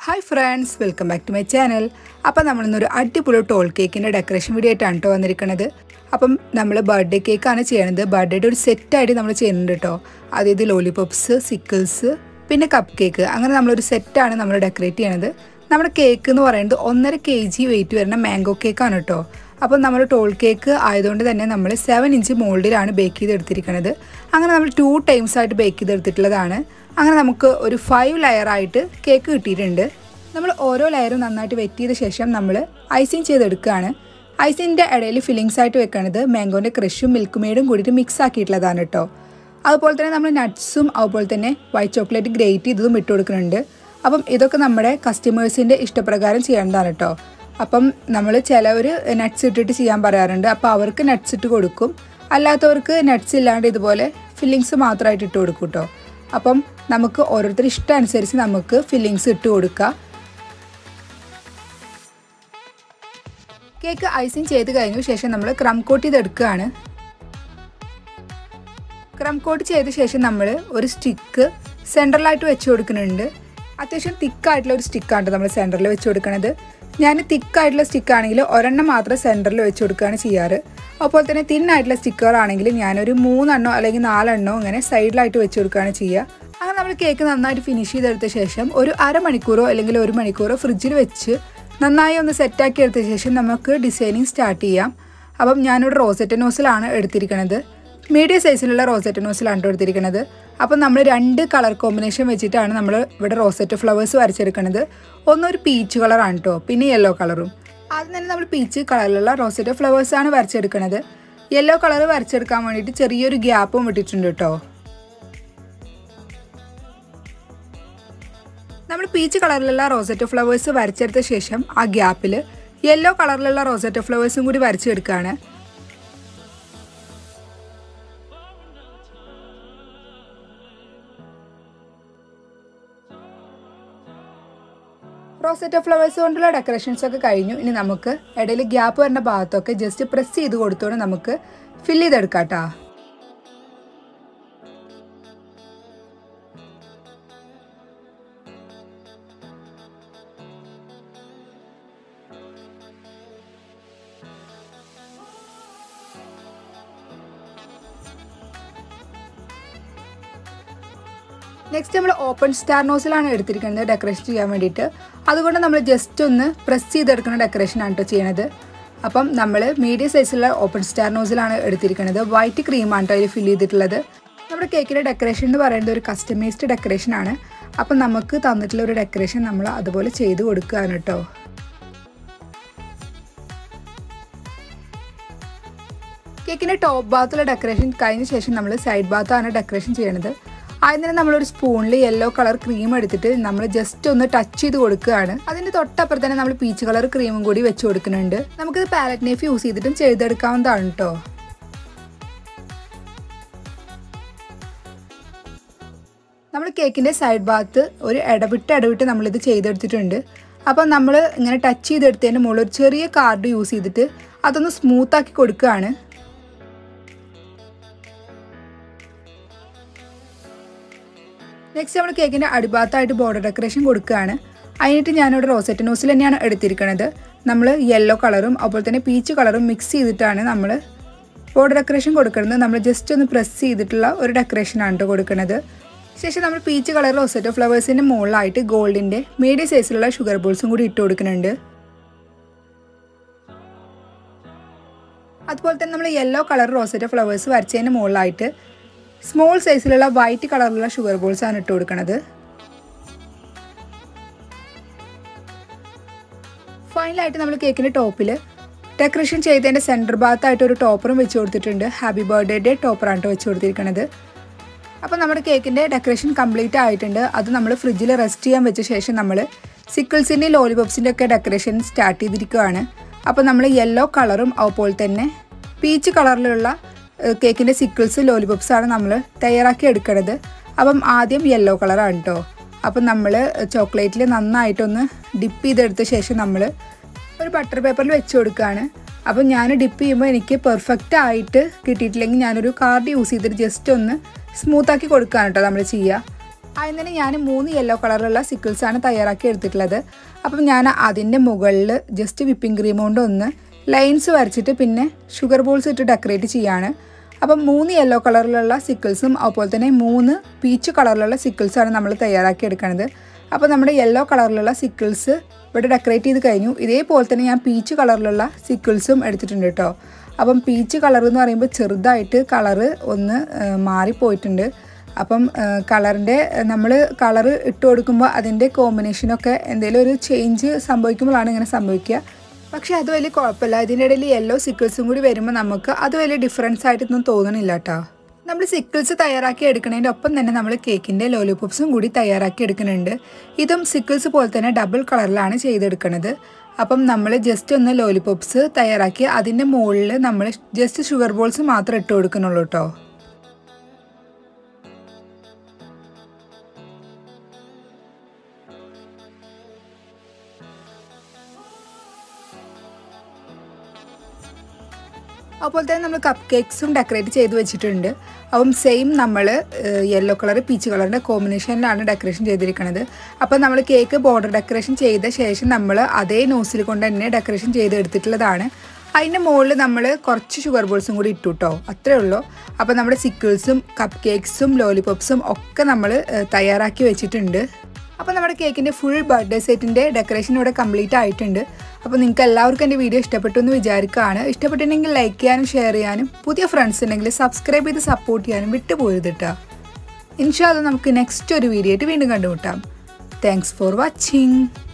hi friends welcome back to my channel അപ്പം നമ്മളിന്നൊരു അടിപൊളി ടോൾ കേക്കിൻ്റെ ഡെക്കറേഷൻ വീഡിയോ ആയിട്ടാണ് കേട്ടോ വന്നിരിക്കുന്നത് അപ്പം നമ്മൾ ബർത്ത്ഡേ കേക്കാണ് ചെയ്യണത് ബർത്ത്ഡേയുടെ ഒരു സെറ്റായിട്ട് നമ്മൾ ചെയ്യുന്നുണ്ട് കേട്ടോ അതായത് ലോലിപോപ്സ് സിക്കിൾസ് പിന്നെ കപ്പ് കേക്ക് അങ്ങനെ നമ്മളൊരു സെറ്റാണ് നമ്മൾ ഡെക്കറേറ്റ് ചെയ്യണത് നമ്മുടെ കേക്ക് എന്ന് പറയുന്നത് ഒന്നര കെ ജി വെയിറ്റ് വരുന്ന മാംഗോ കേക്കാണ് കേട്ടോ അപ്പം നമ്മൾ ടോൾ കേക്ക് ആയതുകൊണ്ട് തന്നെ നമ്മൾ സെവൻ ഇഞ്ച് മോൾഡിലാണ് ബേക്ക് ചെയ്തെടുത്തിരിക്കുന്നത് അങ്ങനെ നമ്മൾ ടു ടൈംസ് ആയിട്ട് ബേക്ക് ചെയ്തെടുത്തിട്ടുള്ളതാണ് അങ്ങനെ നമുക്ക് ഒരു ഫൈവ് ലെയറായിട്ട് കേക്ക് കിട്ടിയിട്ടുണ്ട് നമ്മൾ ഓരോ ലെയറും നന്നായിട്ട് വെറ്റ് ചെയ്ത ശേഷം നമ്മൾ ഐസിങ് ചെയ്തെടുക്കുകയാണ് ഐസിൻ്റെ ഇടയിൽ ഫില്ലിങ്സ് ആയിട്ട് വെക്കുന്നത് മാംഗോൻ്റെ ക്രഷും മിൽക്ക് മെയ്ഡും കൂടിയിട്ട് മിക്സ് ആക്കിയിട്ടുള്ളതാണ് കേട്ടോ അതുപോലെ തന്നെ നമ്മൾ നട്ട്സും അതുപോലെ തന്നെ വൈറ്റ് ചോക്ലേറ്റ് ഗ്രേറ്റ് ചെയ്തതും ഇട്ട് കൊടുക്കുന്നുണ്ട് അപ്പം ഇതൊക്കെ നമ്മുടെ കസ്റ്റമേഴ്സിൻ്റെ ഇഷ്ടപ്രകാരം ചെയ്യേണ്ടതാണ് കേട്ടോ അപ്പം നമ്മൾ ചിലവർ നട്ട്സ് ഇട്ടിട്ട് ചെയ്യാൻ പറയാറുണ്ട് അപ്പോൾ അവർക്ക് നട്ട്സ് ഇട്ട് കൊടുക്കും അല്ലാത്തവർക്ക് നട്ട്സ് ഇല്ലാണ്ട് ഇതുപോലെ ഫില്ലിങ്സ് മാത്രമായിട്ട് ഇട്ട് കൊടുക്കും കേട്ടോ അപ്പം നമുക്ക് ഓരോരുത്തർ ഇഷ്ടം അനുസരിച്ച് നമുക്ക് ഫില്ലിങ്സ് ഇട്ട് കൊടുക്കാം കേക്ക് ഐസിങ് ചെയ്ത് കഴിഞ്ഞ ശേഷം നമ്മൾ ക്രം കോട്ട് ചെയ്തെടുക്കുകയാണ് ക്രം കോട്ട് ചെയ്ത ശേഷം നമ്മൾ ഒരു സ്റ്റിക്ക് സെൻറ്ററിലായിട്ട് വെച്ച് കൊടുക്കുന്നുണ്ട് അത്യാവശ്യം തിക്കായിട്ടുള്ള ഒരു സ്റ്റിക്കാണ് നമ്മൾ സെൻറ്ററിൽ വെച്ച് കൊടുക്കുന്നത് ഞാൻ തിക്കായിട്ടുള്ള സ്റ്റിക്കാണെങ്കിൽ ഒരെണ്ണം മാത്രം സെൻറ്ററിൽ വെച്ച് കൊടുക്കുകയാണ് ചെയ്യാറ് അതുപോലെ തന്നെ തിന്നായിട്ടുള്ള സ്റ്റിക്കുകളാണെങ്കിൽ ഞാനൊരു മൂന്നെണ്ണോ അല്ലെങ്കിൽ നാലെണ്ണോ ഇങ്ങനെ സൈഡിലായിട്ട് വെച്ച് കൊടുക്കുകയാണ് ചെയ്യുക അങ്ങനെ നമ്മൾ കേക്ക് നന്നായിട്ട് ഫിനിഷ് ചെയ്തെടുത്ത ശേഷം ഒരു അരമണിക്കൂറോ അല്ലെങ്കിൽ ഒരു മണിക്കൂറോ ഫ്രിഡ്ജിൽ വെച്ച് നന്നായി ഒന്ന് സെറ്റാക്കി എടുത്ത ശേഷം നമുക്ക് ഡിസൈനിങ് സ്റ്റാർട്ട് ചെയ്യാം അപ്പം ഞാനിവിടെ റോസറ്റ് നോസിലാണ് എടുത്തിരിക്കുന്നത് മീഡിയം സൈസിലുള്ള റോസറ്റ് നോസിലാണ് എടുത്തിരിക്കുന്നത് അപ്പം നമ്മൾ രണ്ട് കളർ കോമ്പിനേഷൻ വെച്ചിട്ടാണ് നമ്മൾ ഇവിടെ റോസറ്റ് ഫ്ലവേഴ്സ് വരച്ചെടുക്കുന്നത് ഒന്നൊരു പീച്ച് കളറാണ് കേട്ടോ പിന്നെ യെല്ലോ കളറും ആദ്യം തന്നെ നമ്മൾ പീച്ച് കളറിലുള്ള റോസറ്റ് ഫ്ലവേഴ്സാണ് വരച്ചെടുക്കുന്നത് യെല്ലോ കളർ വരച്ചെടുക്കാൻ വേണ്ടിയിട്ട് ചെറിയൊരു ഗ്യാപ്പും വിട്ടിട്ടുണ്ട് കേട്ടോ നമ്മൾ പീച്ച് കളറിലുള്ള റോസറ്റ് ഫ്ലവേഴ്സ് വരച്ചെടുത്ത ശേഷം ആ ഗ്യാപ്പിൽ യെല്ലോ കളറിലുള്ള റോസറ്റ് ഫ്ലവേഴ്സും കൂടി വരച്ചെടുക്കുകയാണ് റോസറ്റ ഫ്ലവേഴ്സ് കൊണ്ടുള്ള ഡെക്കറേഷൻസ് ഒക്കെ കഴിഞ്ഞു ഇനി നമുക്ക് ഇടയിൽ ഗ്യാപ്പ് വരുന്ന ഭാഗത്തൊക്കെ ജസ്റ്റ് പ്രസ് ചെയ്ത് കൊടുത്തോണ്ട് നമുക്ക് ഫില്ല് ചെയ്തെടുക്കാം കേട്ടോ നെക്സ്റ്റ് നമ്മൾ ഓപ്പൺ സ്റ്റാർ നോസിലാണ് എടുത്തിരിക്കുന്നത് ഡെക്കറേഷൻ ചെയ്യാൻ വേണ്ടിയിട്ട് അതുകൊണ്ട് നമ്മൾ ജസ്റ്റ് ഒന്ന് പ്രസ് ചെയ്തെടുക്കുന്ന ഡെക്കറേഷനാണ് കേട്ടോ ചെയ്യണത് അപ്പം നമ്മൾ മീഡിയം സൈസിലുള്ള ഓപ്പൺ സ്റ്റാർ നോസിലാണ് എടുത്തിരിക്കുന്നത് വൈറ്റ് ക്രീമാണ് കേട്ടോ അതിൽ ഫില്ല് ചെയ്തിട്ടുള്ളത് നമ്മുടെ കേക്കിൻ്റെ ഡെക്കറേഷൻ എന്ന് പറയുന്നത് ഒരു കസ്റ്റമൈസ്ഡ് ഡെക്കറേഷൻ ആണ് അപ്പം നമുക്ക് തന്നിട്ടുള്ള ഒരു ഡെക്കറേഷൻ നമ്മൾ അതുപോലെ ചെയ്ത് കൊടുക്കുകയാണ് കേട്ടോ കേക്കിൻ്റെ ടോപ്പ് ഭാഗത്തുള്ള ഡെക്കറേഷൻ കഴിഞ്ഞ ശേഷം നമ്മൾ സൈഡ് ഭാഗത്താണ് ഡെക്കറേഷൻ ചെയ്യണത് ആദ്യം തന്നെ നമ്മളൊരു സ്പൂണിൽ യെല്ലോ കളർ ക്രീം എടുത്തിട്ട് നമ്മൾ ജസ്റ്റ് ഒന്ന് ടച്ച് ചെയ്ത് കൊടുക്കുകയാണ് അതിൻ്റെ തൊട്ടപ്പുറത്ത് തന്നെ നമ്മൾ പീച്ച് കളർ ക്രീമും കൂടി വെച്ച് കൊടുക്കുന്നുണ്ട് നമുക്കിത് പാലറ്റ് നൈഫ് യൂസ് ചെയ്തിട്ടും ചെയ്തെടുക്കാവുന്നതാണ് കേട്ടോ നമ്മൾ കേക്കിൻ്റെ സൈഡ് ഭാഗത്ത് ഒരു ഇടവിട്ട് ഇടവിട്ട് നമ്മളിത് ചെയ്തെടുത്തിട്ടുണ്ട് അപ്പം നമ്മൾ ഇങ്ങനെ ടച്ച് ചെയ്തെടുത്തതിന് മുകളിൽ ഒരു ചെറിയ കാർഡ് യൂസ് ചെയ്തിട്ട് അതൊന്ന് സ്മൂത്താക്കി കൊടുക്കുകയാണ് നെക്സ്റ്റ് നമ്മൾ കേക്കിൻ്റെ അടിഭാഗത്തായിട്ട് ബോർഡർ ഡെക്കറേഷൻ കൊടുക്കുകയാണ് അതിനായിട്ട് ഞാനിവിടെ റോസറ്റ് നോസിൽ തന്നെയാണ് എടുത്തിരിക്കുന്നത് നമ്മൾ യെല്ലോ കളറും അതുപോലെ തന്നെ പീച്ച് കളറും മിക്സ് ചെയ്തിട്ടാണ് നമ്മൾ ബോർഡർ ഡെക്കറേഷൻ കൊടുക്കുന്നത് നമ്മൾ ജസ്റ്റ് ഒന്ന് പ്രസ് ചെയ്തിട്ടുള്ള ഒരു ഡെക്കറേഷനാണ് കേട്ടോ കൊടുക്കുന്നത് ശേഷം നമ്മൾ പീച്ച് കളർ റോസറ്റ് ഫ്ലവേഴ്സിൻ്റെ മുകളിലായിട്ട് ഗോൾഡിൻ്റെ മീഡിയം സൈസിലുള്ള ഷുഗർ ബോൾസും കൂടി ഇട്ട് കൊടുക്കുന്നുണ്ട് അതുപോലെ തന്നെ നമ്മൾ യെല്ലോ കളർ റോസറ്റ് ഫ്ലവേഴ്സ് വരച്ചതിന് മുകളിലായിട്ട് സ്മോൾ സൈസിലുള്ള വൈറ്റ് കളറിലുള്ള ഷുഗർ ബോൾസ് ആണ് ഇട്ട് കൊടുക്കുന്നത് ഫൈനലായിട്ട് നമ്മൾ കേക്കിൻ്റെ ടോപ്പിൽ ഡെക്കറേഷൻ ചെയ്തതിൻ്റെ സെൻറ്റർ ഭാഗത്തായിട്ട് ഒരു ടോപ്പറും വെച്ച് കൊടുത്തിട്ടുണ്ട് ഹാപ്പി ബർത്ത്ഡേയുടെ ടോപ്പറാണ് കേട്ടോ വെച്ച് കൊടുത്തിരിക്കുന്നത് അപ്പോൾ നമ്മുടെ കേക്കിൻ്റെ ഡെക്കറേഷൻ കംപ്ലീറ്റ് ആയിട്ടുണ്ട് അത് നമ്മൾ ഫ്രിഡ്ജിൽ റെസ്റ്റ് ചെയ്യാൻ വെച്ച ശേഷം നമ്മൾ സിക്കിൾസിൻ്റെ ലോലിപോപ്സിൻ്റെ ഒക്കെ ഡെക്കറേഷൻ സ്റ്റാർട്ട് ചെയ്തിരിക്കുകയാണ് അപ്പോൾ നമ്മൾ യെല്ലോ കളറും അതുപോലെ തന്നെ പീച്ച് കളറിലുള്ള കേക്കിൻ്റെ സിക്കിൾസ് ലോലിപോപ്സാണ് നമ്മൾ തയ്യാറാക്കി എടുക്കുന്നത് അപ്പം ആദ്യം യെല്ലോ കളറാണ് കേട്ടോ അപ്പം നമ്മൾ ചോക്ലേറ്റിൽ നന്നായിട്ടൊന്ന് ഡിപ്പ് ചെയ്തെടുത്ത ശേഷം നമ്മൾ ഒരു ബട്ടർ പേപ്പറിൽ വെച്ച് കൊടുക്കുകയാണ് അപ്പം ഞാൻ ഡിപ്പ് ചെയ്യുമ്പോൾ എനിക്ക് പെർഫെക്റ്റ് ആയിട്ട് കിട്ടിയിട്ടില്ലെങ്കിൽ ഞാനൊരു കാർഡ് യൂസ് ചെയ്തിട്ട് ജസ്റ്റ് ഒന്ന് സ്മൂത്താക്കി കൊടുക്കുകയാണ് കേട്ടോ നമ്മൾ ചെയ്യുക ആദ്യം തന്നെ ഞാൻ മൂന്ന് യെല്ലോ കളറിലുള്ള സിക്കിൾസാണ് തയ്യാറാക്കി എടുത്തിട്ടുള്ളത് അപ്പം ഞാൻ അതിൻ്റെ മുകളിൽ ജസ്റ്റ് വിപ്പിംഗ് ക്രീം കൊണ്ട് ഒന്ന് ലൈൻസ് വരച്ചിട്ട് പിന്നെ ഷുഗർ ബോൾസ് ഇട്ട് ഡെക്കറേറ്റ് ചെയ്യാണ് അപ്പം മൂന്ന് യെല്ലോ കളറിലുള്ള സിക്കിൾസും അതുപോലെ തന്നെ മൂന്ന് പീച്ച് കളറിലുള്ള സിക്കിൾസാണ് നമ്മൾ തയ്യാറാക്കി എടുക്കുന്നത് അപ്പോൾ നമ്മുടെ യെല്ലോ കളറിലുള്ള സിക്കിൾസ് ഇവിടെ ഡെക്കറേറ്റ് ചെയ്ത് കഴിഞ്ഞു ഇതേപോലെ തന്നെ ഞാൻ പീച്ച് കളറിലുള്ള സിക്കിൾസും എടുത്തിട്ടുണ്ട് കേട്ടോ അപ്പം പീച്ച് കളർ എന്ന് പറയുമ്പോൾ ചെറുതായിട്ട് കളറ് ഒന്ന് മാറിപ്പോയിട്ടുണ്ട് അപ്പം കളറിൻ്റെ നമ്മൾ കളർ ഇട്ട് കൊടുക്കുമ്പോൾ അതിൻ്റെ കോമ്പിനേഷനൊക്കെ എന്തെങ്കിലും ഒരു ചേഞ്ച് സംഭവിക്കുമ്പോഴാണ് ഇങ്ങനെ സംഭവിക്കുക പക്ഷേ അത് വലിയ കുഴപ്പമില്ല ഇതിൻ്റെ ഇടയിൽ യെല്ലോ സിക്കിൾസും കൂടി വരുമ്പോൾ നമുക്ക് അത് വലിയ ഡിഫറൻസ് ആയിട്ടൊന്നും തോന്നണില്ല കേട്ടോ നമ്മൾ സിക്കിൾസ് തയ്യാറാക്കി എടുക്കുന്നതിൻ്റെ ഒപ്പം തന്നെ നമ്മൾ കേക്കിൻ്റെ ലോലിപോപ്സും കൂടി തയ്യാറാക്കി എടുക്കുന്നുണ്ട് ഇതും സിക്കിൾസ് പോലെ തന്നെ ഡബിൾ കളറിലാണ് ചെയ്തെടുക്കുന്നത് അപ്പം നമ്മൾ ജസ്റ്റ് ഒന്ന് ലോലിപോപ്സ് തയ്യാറാക്കി അതിൻ്റെ മുകളിൽ നമ്മൾ ജസ്റ്റ് ഷുഗർ ബോൾസ് മാത്രം ഇട്ട് കൊടുക്കുന്നുള്ളൂ കേട്ടോ അതുപോലെ തന്നെ നമ്മൾ കപ്പ് കേക്ക്സും ഡെക്കറേറ്റ് ചെയ്ത് വെച്ചിട്ടുണ്ട് അപ്പം സെയിം നമ്മൾ യെല്ലോ കളർ പീച്ച് കളറിൻ്റെ കോമ്പിനേഷനിലാണ് ഡെക്കറേഷൻ ചെയ്തിരിക്കുന്നത് അപ്പം നമ്മൾ കേക്ക് ബോർഡർ ഡെക്കറേഷൻ ചെയ്ത ശേഷം നമ്മൾ അതേ നോസിൽ കൊണ്ട് തന്നെ ഡെക്കറേഷൻ ചെയ്ത് എടുത്തിട്ടുള്ളതാണ് അതിൻ്റെ മുകളിൽ നമ്മൾ കുറച്ച് ഷുഗർ ബോൾസും കൂടി ഇട്ടു കേട്ടോ അത്രേ ഉള്ളൂ അപ്പോൾ നമ്മുടെ സിക്കിൾസും കപ്പ് കേക്ക്സും ലോലിപോപ്സും ഒക്കെ നമ്മൾ തയ്യാറാക്കി വെച്ചിട്ടുണ്ട് അപ്പോൾ നമ്മുടെ കേക്കിൻ്റെ ഫുൾ ബർത്ത്ഡേ സെറ്റിൻ്റെ ഡെക്കറേഷൻ ഇവിടെ കംപ്ലീറ്റ് ആയിട്ടുണ്ട് അപ്പോൾ നിങ്ങൾക്ക് എല്ലാവർക്കും എൻ്റെ വീഡിയോ ഇഷ്ടപ്പെട്ടു എന്ന് വിചാരിക്കുകയാണ് ഇഷ്ടപ്പെട്ടിട്ടുണ്ടെങ്കിൽ ലൈക്ക് ചെയ്യാനും ഷെയർ ചെയ്യാനും പുതിയ ഫ്രണ്ട്സ് ഉണ്ടെങ്കിൽ സബ്സ്ക്രൈബ് ചെയ്ത് സപ്പോർട്ട് ചെയ്യാനും വിട്ടുപോയത് കേട്ടോ ഇൻഷാല്ല നമുക്ക് നെക്സ്റ്റ് ഒരു വീഡിയോ ആയിട്ട് വീണ്ടും കണ്ടുമുട്ടാം താങ്ക്സ് ഫോർ വാച്ചിങ്